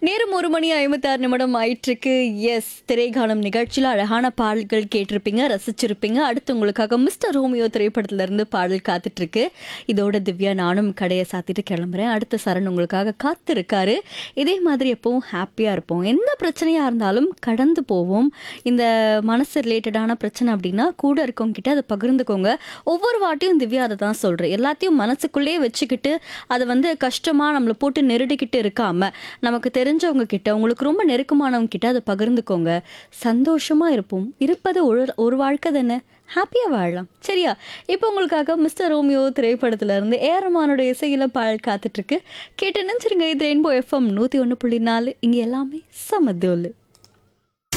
நேரம் ஒரு மணி ஐம்பத்தாறு நிமிடம் ஆயிட்டிருக்கு எஸ் திரைகாலம் நிகழ்ச்சியில் அழகான பாடல்கள் கேட்டிருப்பீங்க ரசிச்சிருப்பீங்க அடுத்து உங்களுக்காக மிஸ்டர் ரோமியோ திரைப்படத்துல இருந்து பாடல் காத்துட்டு இருக்கு இதோட திவ்யா நானும் கடையை சாத்திட்டு கிளம்புறேன் அடுத்த சரண் உங்களுக்காக காத்திருக்காரு இதே மாதிரி எப்பவும் ஹாப்பியாக இருப்போம் எந்த பிரச்சனையாக இருந்தாலும் கடந்து போவோம் இந்த மனசு ரிலேட்டடான பிரச்சனை அப்படின்னா கூட இருக்கவங்க கிட்ட அதை பகிர்ந்துக்கோங்க ஒவ்வொரு வாட்டியும் திவ்யா அதை தான் சொல்கிறேன் எல்லாத்தையும் மனசுக்குள்ளேயே வச்சுக்கிட்டு அதை வந்து கஷ்டமாக நம்மளை போட்டு நெருடிக்கிட்டு இருக்காம நமக்கு தெரிஞ்சவங்க கிட்ட உங்களுக்கு ரொம்ப நெருக்கமானவங்க கிட்ட அதை பகிர்ந்துக்கோங்க சந்தோஷமா இருப்போம் இருப்பது ஒரு ஒரு வாழ்க்கை தானே ஹாப்பியாக வாழலாம் சரியா இப்போ உங்களுக்காக மிஸ்டர் ரோமியோ திரைப்படத்துல இருந்து ஏரமானோட இசையில பாடல் காத்துட்டு இருக்கு கேட்டு நினைச்சிருங்க இது ரெயின்போ எஃப்எம் நூற்றி ஒன்று புள்ளி நாலு இங்கே எல்லாமே சமதோலு